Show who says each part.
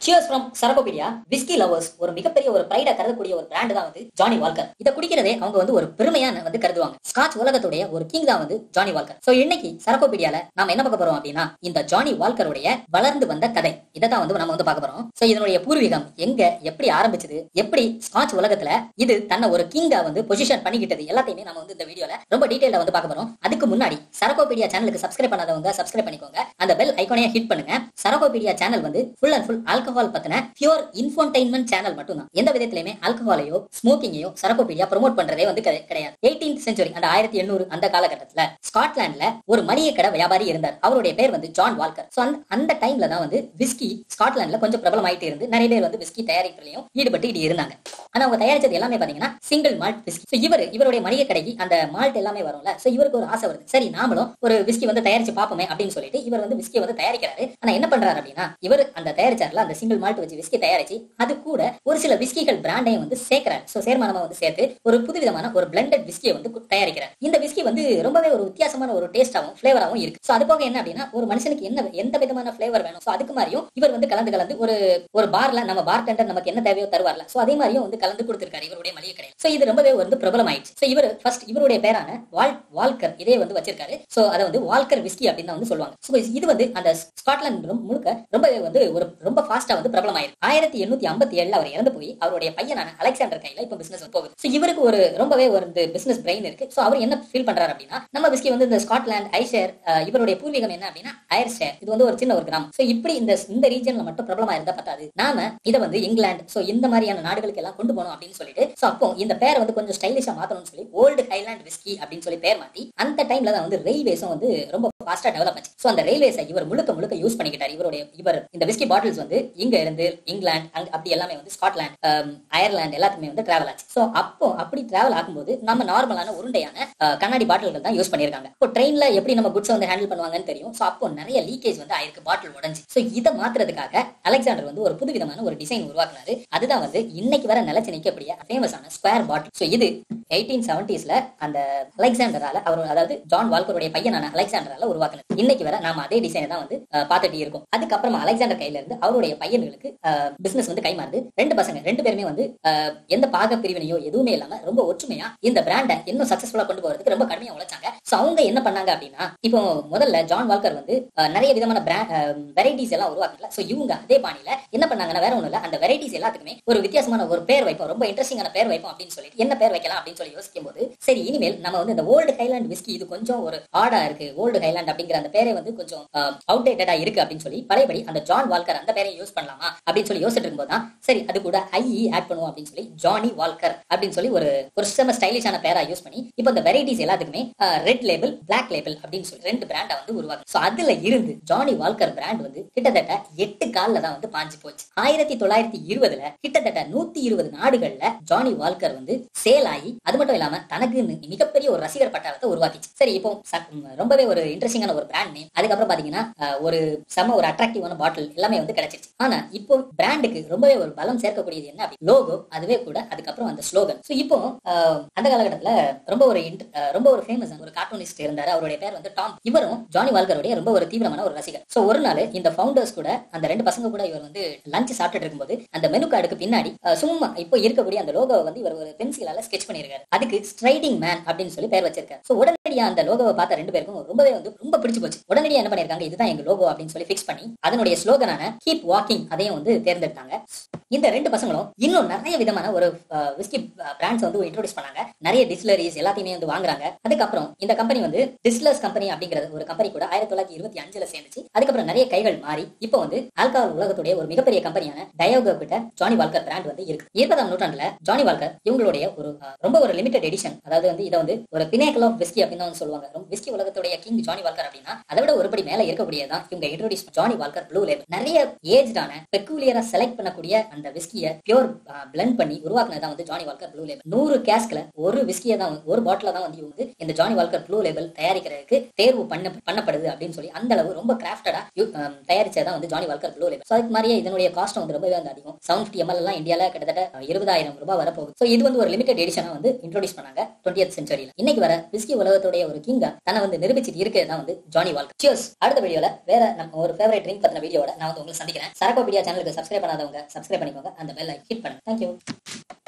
Speaker 1: cheers from சரகோபீடியா whisky lovers ஒரு மிகப்பெரிய ஒரு பிரைடா கருதக்கூடிய ஒரு பிராண்ட் தான் வந்து ஜானி வால்கர் இதை குடிக்கிறதே அவங்க வந்து ஒரு பெருமையா வந்து கருதுவாங்க ஸ்காட்ச் உலகத்துடைய ஒரு கிங் தான் வந்து ஜானி வால்கர் சோ இன்னைக்கு சரகோபீடியால நாம என்ன பார்க்க போறோம் அப்படின்னா இந்த ஜானி வால்கருடைய வளர்ந்து வந்த கதை இதை தான் வந்து நம்ம வந்து பார்க்க போறோம் சோ இதனுடைய பூர்வீகம் எங்க எப்படி ஆரம்பிச்சது எப்படி ஸ்காட்ச் உலகத்துல இது தன்னை ஒரு கிங்கா வந்து பொசிஷன் பண்ணிக்கிட்டது எல்லாத்தையுமே நம்ம வந்து இந்த வீடியோல ரொம்ப டீடைலா வந்து பார்க்க போறோம் அதுக்கு முன்னாடி சரகோபீடியா சேனலுக்கு சப்ஸ்கிரைப் பண்ணாதவங்க சப்ஸ்கிரைப் பண்ணிக்கோங்க அந்த பெல் ஐகானையும் ஹிட் பண்ணுங்க சரகோபீடியா சேனல் வந்து ஃபுல் அண்ட் ஃபுல் ஆல்கஹால் பத்தின பியூர் இன்ஃபோன்டைன்மெண்ட் சேனல் மட்டும் தான் எந்த விதத்திலுமே ஆல்கஹாலையோ ஸ்மோக்கிங்கையோ சரகோபீடியா ப்ரோமோட் பண்றதே வந்து கிடை- கிடையாது எயிட்டீன்த் செஞ்சுரி அந்த ஆயிரத்தி எண்ணூறு அந்த காலகட்டத்துல ஸ்காட்லாந்துல ஒரு மளிகை கடை வியாபாரி இருந்தார் அவருடைய பேர் வந்து ஜான் வால்கர் சோ அந்த அந்த டைம்ல தான் வந்து விஸ்கி ஸ்காட்லாந்துல கொஞ்சம் பிரபலமாயிட்டு இருந்து நிறைய பேர் வந்து விஸ்கி தயாரிப்புலையும் ஈடுபட்டு இடி இருந்தாங்க ஆனா அவங்க தயாரிச்சது எல்லாமே பாத்தீங்கன்னா சிங்கிள் மால்ட் விஸ்கி சோ இவர் இவருடைய மளிகை கடைக்கு அந்த மால்ட் எல்லாமே வரும்ல சோ இவருக்கு ஒரு ஆசை வருது சரி நாமளும் ஒரு விஸ்கி வந்து தயாரிச்சு பார்ப்போமே அப்படின்னு சொல்லிட்டு இவர் வந்து விஸ்கி வந்து தயாரிக்கிறாரு ஆனா என்ன பண்றாரு அப்படின்னா இவர் அந்த தயாரிச்சார்ல அந்த சிங்கிள் மால்ட் வச்சு விஸ்கி தயாரிச்சு அது கூட ஒரு சில விஸ்கிகள் பிராண்டையும் வந்து சேர்க்கிறார் சோ சேர்மானமா வந்து சேர்த்து ஒரு புதுவிதமான ஒரு பிளண்டட் விஸ்கியை வந்து கு- தயாரிக்கிறார் இந்த விஸ்கி வந்து ரொம்பவே ஒரு வித்தியாசமான ஒரு டேஸ்டாவும் ஃபிளேவராவும் இருக்கு சோ அது போக என்ன அப்படின்னா ஒரு மனுஷனுக்கு என்ன எந்த விதமான ஃபிளேவர் வேணும் சோ அதுக்கு மாதிரியும் இவர் வந்து கலந்து கலந்து ஒரு ஒரு பார்ல நம்ம பார் டெண்டர் நமக்கு என்ன தேவையோ தருவார்ல சோ அதே மாதிரியும் வந்து கலந்து கொடுத்திருக்காரு இவருடைய மளிகை கடையில் சோ இது ரொம்பவே வந்து பிரபலம் ஆயிடுச்சு சோ இவர் ஃபர்ஸ்ட் இவருடைய பேரான வால் வால்கர் இதே வந்து வச்சிருக்காரு சோ அதை வந்து வால்கர் விஸ்கி அப்படின்னு தான் வந்து சொல்லுவாங்க சோ இது வந்து அந்த ஸ்காட்லாந்து முழுக்க ரொம்பவே வந்து ஒரு ரொம்ப ஃபாஸ்டா வந்து பிரபலம் ஆயிருக்கு ஆயிரத்தி எண்ணூத்தி ஐம்பத்தி ஏழுல அவர் இறந்து போய் அவருடைய பையனான அலெக்சாண்டர் கையில இப்ப பிசினஸ் போகுது சோ இவருக்கு ஒரு ரொம்பவே ஒரு பிசினஸ் பிரெயின் இருக்கு சோ அவர் என்ன ஃபீல் பண்றாரு அப்படின்னா நம்ம விஸ்கி வந்து இந்த ஸ்காட்லாந்து ஐஷேர் இவருடைய பூர்வீகம் என்ன அப்படின்னா ஐர்ஷேர் இது வந்து ஒரு சின்ன ஒரு கிராமம் சோ இப்படி இந்த இந்த ரீஜன்ல மட்டும் பிரபலமா இருந்தா பத்தாது நாம இதை வந்து இங்கிலாந்து சோ இந்த மாதிரியான நாடுகளுக்கு எல்லாம் கொண்டு போகணும் அப்படின்னு சொல்லிட்டு சோ அப்போ இந்த பேரை வந்து கொஞ்சம் ஸ்டைலிஷா மாத்தணும்னு சொல்லி ஓல்டு ஹைலாண்ட் விஸ்கி அப்படின்னு சொல்லி பேர் மாத்தி அந்த டைம்ல தான் வந்து ரயில்வேஸும் வந்து ரொம்ப ஃபாஸ்டா டெவலப் ஆச்சு சோ அந்த ரயில்வேஸை இவர் முழுக்க முழுக்க யூஸ் பண்ணிக்கிட்டார் இவருடைய இவர் இந்த விஸ்கி பாட்டில்ஸ் வந்து இங்க இருந்து இங்கிலாந்து அங்க அப்படி எல்லாமே வந்து ஸ்காட்லாந்து ஆம், அயர்லாந்து எல்லாத்துக்குமே வந்து டிராவல் ஆச்சு சோ அப்போ அப்படி டிராவல் ஆகும்போது நம்ம நார்மலான உருண்டையான அஹ், கண்ணாடி பாட்டில்கள் தான் யூஸ் பண்ணிருக்காங்க இப்போ ட்ரெயின்ல எப்படி நம்ம குட்ஸ் வந்து ஹேண்டில் பண்ணுவாங்கன்னு தெரியும் சோ அப்போ நிறைய லீக்கேஜ் வந்து ஆயிருக்கு பாட்டில் உடைஞ்சு சோ இதை மாத்துறதுக்காக அலெக்சாண்டர் வந்து ஒரு புதுவிதமான ஒரு டிசைன் உருவாக்குனாரு அதுதான் வந்து இன்னைக்கு வர நிலைச்சு நிற்கக்கூடிய ஃபேமஸான ஸ்கொயர் பாட்டில் சோ இது எயிட்டீன் செவன்டிஸ்ல அந்த அலெக்சாண்டரால அவர் அதாவது ஜான் வால்கருடைய பையனான அலெக்சாண்டரால உருவாக்குனது இன்னைக்கு வர நாம அதே டிசைனை தான் வந்து அஹ், பார்த்துட்டு இருக்கோம் அதுக்கப்புறமா அலெக்சாண்டர் கையில இருந்து அவருடைய பையன்களுக்கு பிசினஸ் வந்து கைமாறுது ரெண்டு பசங்க ரெண்டு பேருமே வந்து அஹ், எந்த பாக பிரிவினையோ எதுவுமே இல்லாம ரொம்ப ஒற்றுமையா இந்த பிராண்டை இன்னும் சக்சஸ்ஃபுல்லா கொண்டு போறதுக்கு ரொம்ப கடுமையா உழைச்சாங்க சோ அவங்க என்ன பண்ணாங்க அப்படின்னா இப்போ முதல்ல ஜான் வால்கர் வந்து அஹ், நிறைய விதமான வெரைட்டிஸ் எல்லாம் உருவாக்கல சோ இவங்க அதே பாணியில என்ன பண்ணாங்கன்னா வேற ஒண்ணும் இல்ல அந்த வெரைட்டிஸ் எல்லாத்துக்குமே ஒரு வித்தியாசமான ஒரு பேர் வைப்போம் ரொம்ப இன்ட்ரெஸ்டிங்கான பேர் வைப்போம் அப்படின்னு சொல்லிட்டு என்ன பேர் வைக்கலாம் அப்படின்னு சொல்லி யோசிக்கும் போது சரி இனிமேல் நம்ம வந்து இந்த ஓல்டு ஹைலாண்ட் விஸ்கி இது கொஞ்சம் ஒரு ஆடா இருக்கு ஓல்டு ஹைலாண்ட் அப்படிங்கிற அந்த பேரே வந்து கொஞ்சம் அவுடேட்டடா இருக்கு அப்படின்னு சொல்லி பழையபடி அந்த ஜான் வால்கர் அந்த பேரை யூஸ் பண்ணலாமா அப்படின்னு சொல்லி யோசிச்சுட்டு இருக்கும்போது தான் சரி அது கூட ஐஇ ஆட் பண்ணுவோம் அப்படின்னு சொல்லி ஜானி வால்கர் அப்படின்னு சொல்லி ஒரு ஒரு செம ஸ்டைலிஷான பேரா யூஸ் பண்ணி இப்போ இந்த வெரைட்டிஸ் எல்லாத்துக்குமே ரெட் லேபிள் பிளாக் லேபிள் அப்படின்னு சொல்லி ரெண்டு பிராண்டை வந்து உருவாக்கு சோ அதுல இருந்து ஜானி வால்கர் பிராண்ட் வந்து கிட்டத்தட்ட எட்டு கால்ல தான் வந்து பாஞ்சு போச்சு ஆயிரத்தி தொள்ளாயிரத்தி இருபதுல கிட்டத்தட்ட நூத்தி இருபது நாடுகள்ல ஜானி வால்கர் வந்து சேல் ஆகி அது மட்டும் இல்லாம தனக்கு மி- மிகப்பெரிய ஒரு ரசிகர் பட்டாளத்தை உருவாக்கிச்சு சரி இப்போ ச- ம், ரொம்பவே ஒரு இன்ட்ரெஸ்டிங்கான ஒரு பிராண்ட் நேம் அதுக்கப்புறம் பாத்தீங்கன்னா அஹ், ஒரு செம ஒரு அட்ராக்டிவான பாட்டில் எல்லாமே வந்து கிடைச்சிருச்சு ஆனா இப்போ பிராண்டுக்கு ரொம்பவே ஒரு பலம் சேர்க்கக்கூடியது என்ன லோகோ அதுவே கூட அதுக்கப்புறம் அந்த ஸ்லோகன் சோ இப்போ அஹ், அந்த காலகட்டத்துல ரொம்ப ஒரு int- அஹ், ரொம்ப ஒரு ஃபேமஸ் ஒரு கார்ட்டூனிஸ்ட் இருந்தாரு அவருடைய பேர் வந்து டாம் இவரும் ஜானி வால்கருடைய ரொம்ப ஒரு தீவிரமான ஒரு ரசிகர் சோ ஒரு நாள் இந்த ஃபவுண்டர்ஸ் கூட அந்த ரெண்டு பசங்க கூட இவர் வந்து லஞ்ச் சாப்பிட்டுட்டு இருக்கும்போது அந்த மெனு கார்டுக்கு பின்னாடி அஹ், சும்மா இப்போ இருக்கக்கூடிய அந்த லோகோவை வந்து இவர் ஒரு பென்சிலால ஸ்கெச் பண்ணிருக்காரு அதுக்கு ஸ்ட்ரைடிங் மேன் அப்படின்னு சொல்லி பேர் வச்சிருக்காரு சோ உடனடியா அந்த லோகோவை பார்த்த ரெண்டு பேருக்கும் ரொம்பவே வந்து ரொம்ப பிடிச்சு போச்சு உடனடியா என்ன பண்ணிருக்காங்க இதுதான் எங்க லோகோ அப்படின்னு சொல்லி ஃபிக்ஸ் பண்ணி அதனுடைய ஸ்லோகனான கீப் வாக்கிங் அதையும் வந்து தேர்ந்தெடுத்தாங்க இந்த ரெண்டு பசங்களும் இன்னும் நிறைய விதமான ஒரு விஸ்கி பிராண்ட்ஸ் வந்து இன்ட்ரோடியூஸ் பண்ணாங்க நிறைய டிஸ்லரிஸ் எல்லாத்தையுமே வந்து வாங்குறாங்க அதுக்கப்புறம் இந்த கம்பெனி வந்து டிஸ்லர்ஸ் கம்பெனி அப்படிங்கிறது ஒரு கம்பெனி கூட ஆயிரத்தி தொள்ளாயிரத்தி இருபத்தி அஞ்சுல சேர்ந்துச்சு அதுக்கப்புறம் நிறைய கைகள் மாறி இப்போ வந்து ஆல்கஹால் உலகத்துடைய ஒரு மிகப்பெரிய கம்பெனியான டயோகோ கிட்ட ஜானி வால்கர் பிராண்ட் வந்து இருக்கு இருபதாம் நூற்றாண்டுல ஜானி வால்கர் இவங்களுடைய ஒரு அஹ், ரொம்ப ஒரு லிமிடெட் எடிஷன் அதாவது வந்து இதை வந்து ஒரு பினேக்கல் ஆஃப் விஸ்கி அப்படின்னு வந்து சொல்லுவாங்க ரொம்ப விஸ்கி உலகத்துடைய கிங் ஜானி வால்கர் அப்படின்னா அதை விட ஒருபடி மேல இருக்கக்கூடியதான் இவங்க introduce Johnnie Walker Blue Label நிறைய ஏஜ்டான பெக்குலியரா செலக்ட் பண்ணக்கூடிய அந்த விஸ்கியை பியூர் பிளெண்ட் பண்ணி உருவாக்குனதான் வந்து ஜானி வால்கர் ப்ளூ லேபிள் நூறு கேஸ்க்ல ஒரு விஸ்கியை தான் வந்து- ஒரு பாட்டில தான் வந்து இவங்க இந்த ஜானி வால்கர் ப்ளூ லேபிள் தயாரிக்கிறதுக்கு தேர்வு பண்ண பண்ணப்படுது அப்படின்னு சொல்லி அந்த அளவு ரொம்ப கிராஃப்டடா தயாரிச்சதான் வந்து Johnnie Walker Blue Label so அதுக்கு மாதிரியே இதனுடைய காஸ்ட் வந்து ரொம்பவே வந்து அதிகம் செவன் ஃபிஃப்டி எம்எல் எல்லாம் இந்தியாவில் கிட்டத்தட்ட இருபதாயிரம் ரூபாய் வரப்போகுது ஸோ இது வந்து ஒரு லிமிடெட் எடிஷனா வந்து இன்ட்ரோடியூஸ் பண்ணாங்க டுவெண்ட்டி சென்ச்சுரியில் இன்னைக்கு வர விஸ்கி உலகத்துடைய ஒரு கிங்கா தன்னை வந்து நிரூபிச்சிட்டு இருக்கிறது தான் வந்து ஜானி வால்கர் சியர்ஸ் அடுத்த வீடியோல வேற நம்ம ஒரு ஃபேவரட் ட்ரிங்க் பத்தின வீடியோட நான் வந்து உங்களை சந்திக்கிறேன் சரக்கோபீடியா சேனலுக்கு சப்ஸ்கிரைப் பண்ணாதவங்க சப்ஸ்கிரைப் பண்ணிக்கோங்க அந்த பெல் ஹிட் பண்ணுங்க தேங்க்யூ